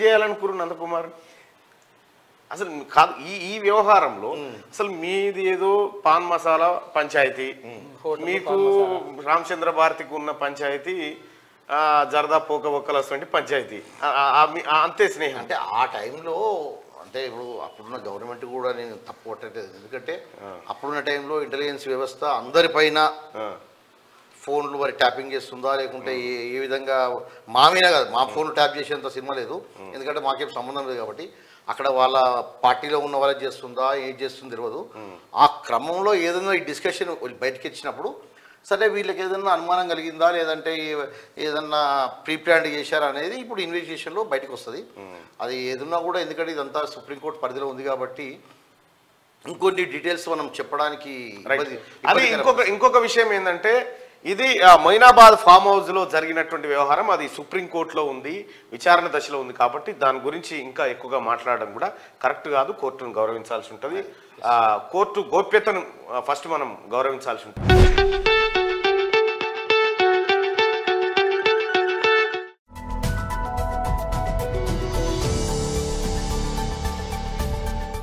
చేయాలనుకున్నారు నందకుమార్ అసలు కాదు ఈ ఈ వ్యవహారంలో అసలు మీది ఏదో పాన్ మసాలా పంచాయతీ మీకు రామచంద్ర భారతికి ఉన్న పంచాయతీ ఆ, జరదా పోక ఒక్కలు వస్తుంది పంచాయతీ ఆ, ఆ, ఆ, మీ- ఆ, అంతే స్నేహం అంటే ఆ టైంలో అంటే ఇప్పుడు అప్పుడున్న గవర్నమెంట్ కూడా నేను తప్పు కొట్టట్లేదు ఎందుకంటే అప్పుడున్న టైంలో ఇంటెలిజెన్స్ వ్యవస్థ అందరిపైన ఆ, ఫోన్లు మరి ట్యాపింగ్ చేస్తుందా లేకుంటే ఏ ఏ విధంగా మా మీద కాదు మా ఫోన్ ట్యాప్ చేసేంత సినిమా లేదు ఎందుకంటే మాకేం సంబంధం లేదు కాబట్టి అక్కడ వాళ్ళ పార్టీలో ఉన్న వాళ్ళకి చేస్తుందా ఏం చేస్తుంది తెలియదు ఆ క్రమంలో ఏదైనా ఈ డిస్కషన్ బయటకి ఇచ్చినప్పుడు సరే వీళ్ళకి ఏదైనా అనుమానం కలిగిందా లేదంటే ఏ- ఏదన్నా ప్రీ ప్లాన్ చేశారా అనేది ఇప్పుడు ఇన్వెస్టిగేషన్లో బయటకు వస్తుంది అది ఏదన్నా కూడా ఎందుకంటే ఇదంతా సుప్రీంకోర్టు పరిధిలో ఉంది కాబట్టి ఇంకొన్ని డీటెయిల్స్ మనం చెప్పడానికి రైట్ ఇబ్బంది- అది ఇబ్బందికరం. ఇంకొక ఇంకొక విషయం ఏంటంటే ఇది ఆ, మొయినాబాద్ ఫామ్ హౌస్ లో జరిగినటువంటి వ్యవహారం అది సుప్రీంకోర్టులో ఉంది విచారణ దశలో ఉంది కాబట్టి దాని గురించి ఇంకా ఎక్కువగా మాట్లాడడం కూడా కరెక్ట్ కాదు కోర్టును గౌరవించాల్సి ఉంటుంది ఆ, కోర్టు గోప్యతను ఫస్ట్ మనం గౌరవించాల్సి ఉంటుంది